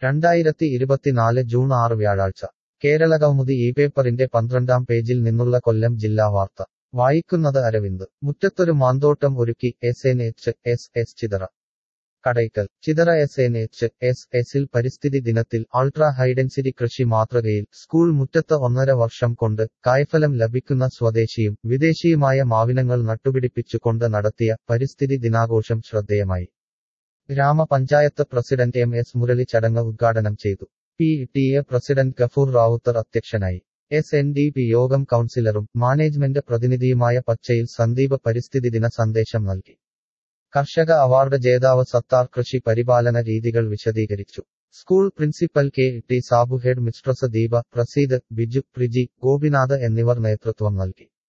രണ്ടായിരത്തി ഇരുപത്തിനാല് ജൂൺ ആറ് വ്യാഴാഴ്ച കേരളകൗമുദി ഈ പേപ്പറിന്റെ പന്ത്രണ്ടാം പേജിൽ നിന്നുള്ള കൊല്ലം ജില്ലാ വാർത്ത വായിക്കുന്നത് അരവിന്ദ് മുറ്റത്തൊരു മാന്തോട്ടം ഒരുക്കി S N H S S Chithara Kadakkal Chithara S N H S എസിൽ പരിസ്ഥിതി ദിനത്തിൽ അൾട്രാ ഹൈഡൻസിറ്റി കൃഷി മാതൃകയിൽ സ്കൂൾ മുറ്റത്ത് ഒന്നര വർഷം കൊണ്ട് കായ്ഫലം ലഭിക്കുന്ന സ്വദേശിയും വിദേശിയുമായ മാവിനങ്ങൾ നട്ടുപിടിപ്പിച്ചുകൊണ്ട് നടത്തിയ പരിസ്ഥിതി ദിനാഘോഷം ശ്രദ്ധേയമായി ഗ്രാമപഞ്ചായത്ത് പ്രസിഡന്റ് എം എസ് മുരളി ചടങ്ങ് ഉദ്ഘാടനം ചെയ്തു P T A president Gafoor Ravuthar അധ്യക്ഷനായി എസ് എൻ ഡി പി യോഗം കൗൺസിലറും മാനേജ്മെന്റ് പ്രതിനിധിയുമായ പച്ചയിൽ സന്ദീപ് പരിസ്ഥിതി ദിന സന്ദേശം നൽകി കർഷക അവാർഡ് ജേതാവ് സത്താർ കൃഷി പരിപാലന രീതികൾ വിശദീകരിച്ചു school principal K T Sabu head mistress Deepa Praseed Biju Priji Gopinath എന്നിവർ നേതൃത്വം നൽകി